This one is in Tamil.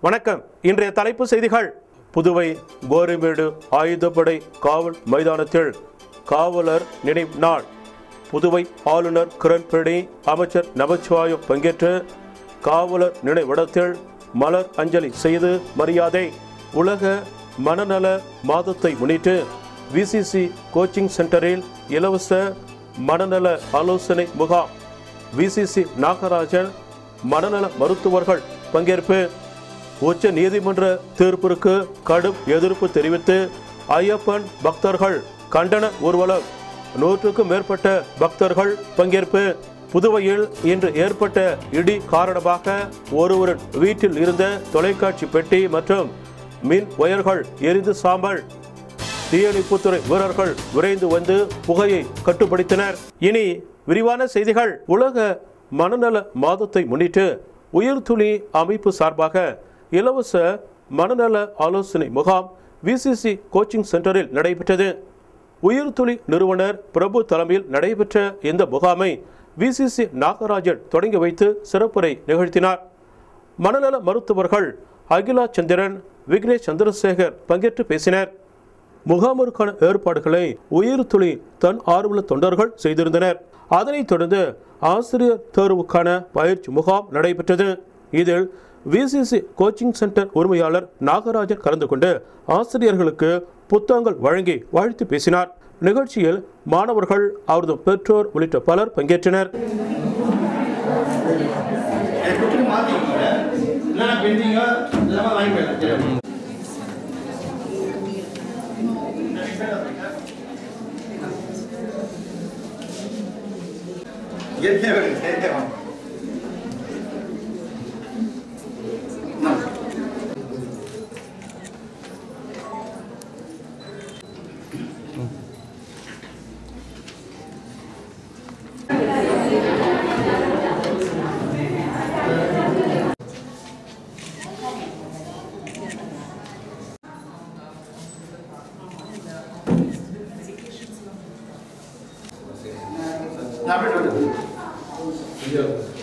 வணக்கம் இன்றைய தலைப்பு செய்திகள் புதுவை கோரிமேடு ஆயுதப்படை காவல் மைதானத்தில் காவலர் நினைவு நாள் புதுவை ஆளுநர் கிரண்பேடி அமைச்சர் நமச்சிவாயம் பங்கேற்று காவலர் நினைவிடத்தில் மலர் அஞ்சலி செய்து மரியாதை உலக மனநல மாதத்தை முன்னிட்டு விசிசி கோச்சிங் சென்டரில் இலவச மனநல ஆலோசனை முகாம் விசிசி நாகராஜன் மனநல மருத்துவர்கள் பங்கேற்பு உச்ச நீதிமன்ற தீர்ப்பிற்கு கடும் எதிர்ப்பு தெரிவித்து ஐயப்பன் பக்தர்கள் கண்டன ஊர்வலம் நூற்றுக்கும் மேற்பட்ட பக்தர்கள் பங்கேற்பு புதுவையில் இன்று ஏற்பட்ட இடி காரணமாக ஒருவரின் வீட்டில் இருந்த தொலைக்காட்சி பெட்டி மற்றும் மின் ஒயர்கள் எரிந்து சாம்பல் தீயணைப்புத்துறை வீரர்கள் விரைந்து வந்து புகையை கட்டுப்படுத்தினர் இனி விரிவான செய்திகள் உலக மனநல மாதத்தை முன்னிட்டு உயிர்துளி அமைப்பு சார்பாக இலவச மனநல ஆலோசனை முகாம் விசிசி கோச்சிங் சென்டரில் நடைபெற்றது உயிர்துளி நிறுவனர் பிரபு தலைமையில் நடைபெற்ற இந்த முகாமை விசிசி நாகராஜன் தொடங்கி வைத்து சிறப்புரை நிகழ்த்தினார் மனநல மருத்துவர்கள் அகிலா சந்திரன் விக்னேஷ் சந்திரசேகர் பங்கேற்று பேசினர் முகாமிற்கான ஏற்பாடுகளை உயிர் துளி தன் ஆர்வல தொண்டர்கள் செய்திருந்தனர் அதனைத் தொடர்ந்து ஆசிரியர் தேர்வுக்கான பயிற்சி முகாம் நடைபெற்றது இதில் விசிசி கோச்சிங் சென்டர் உரிமையாளர் நாகராஜன் கலந்து கொண்டு ஆசிரியர்களுக்கு புத்தகங்கள் வழங்கி வாழ்த்து பேசினார் நிகழ்ச்சியில் மாணவர்கள் அவரது பெற்றோர் உள்ளிட்ட பலர் பங்கேற்றனர் எனக்கு கொடுத்துட்டு மாற்றிக்கோங்க இல்லைன்னா பெண்டிங்கோ இல்லைன்னா வாங்கி போயிடலாம் சரி இயற்கையாக வேணும் செயற்கையாக வேணும். நான் அப்படியே சொல்றேன்.